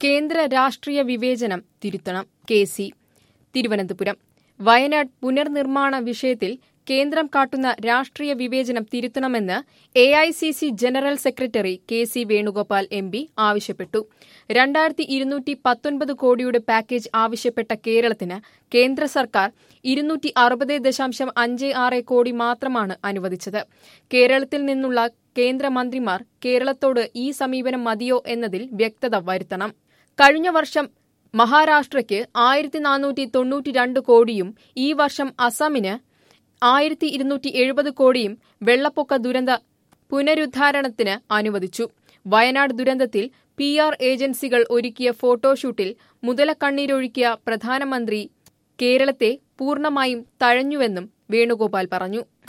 കേന്ദ്ര രാഷ്ട്രീയ വിവേചനം തിരുത്തണം കെ സി തിരുവനന്തപുരം വയനാട് പുനർനിർമ്മാണ വിഷയത്തിൽ കേന്ദ്രം കാട്ടുന്ന രാഷ്ട്രീയ വിവേചനം തിരുത്തണമെന്ന് A I C C general secretary K C Venugopal M P ആവശ്യപ്പെട്ടു രണ്ടായിരത്തി ഇരുന്നൂറ്റി പത്തൊൻപത് കോടിയുടെ പാക്കേജ് ആവശ്യപ്പെട്ട കേരളത്തിന് കേന്ദ്ര സർക്കാർ ഇരുന്നൂറ്റി അറുപത് ദശാംശം അഞ്ച് ആറ് കോടി മാത്രമാണ് അനുവദിച്ചത് കേരളത്തിൽ നിന്നുള്ള കേന്ദ്രമന്ത്രിമാർ കേരളത്തോട് ഈ സമീപനം മതിയോ എന്നതിൽ വ്യക്തത വരുത്തണം കഴിഞ്ഞ വർഷം മഹാരാഷ്ട്രയ്ക്ക് ആയിരത്തി നാനൂറ്റി തൊണ്ണൂറ്റി രണ്ട് കോടിയും ഈ വർഷം അസമിന് ആയിരത്തി ഇരുന്നൂറ്റി എഴുപത് കോടിയും വെള്ളപ്പൊക്ക ദുരന്ത പുനരുദ്ധാരണത്തിന് അനുവദിച്ചു വയനാട് ദുരന്തത്തിൽ പി ആർ ഏജൻസികൾ ഒരുക്കിയ ഫോട്ടോഷൂട്ടിൽ മുതലക്കണ്ണീരൊഴുക്കിയ പ്രധാനമന്ത്രി കേരളത്തെ പൂർണ്ണമായും തഴഞ്ഞുവെന്നും വേണുഗോപാൽ പറഞ്ഞു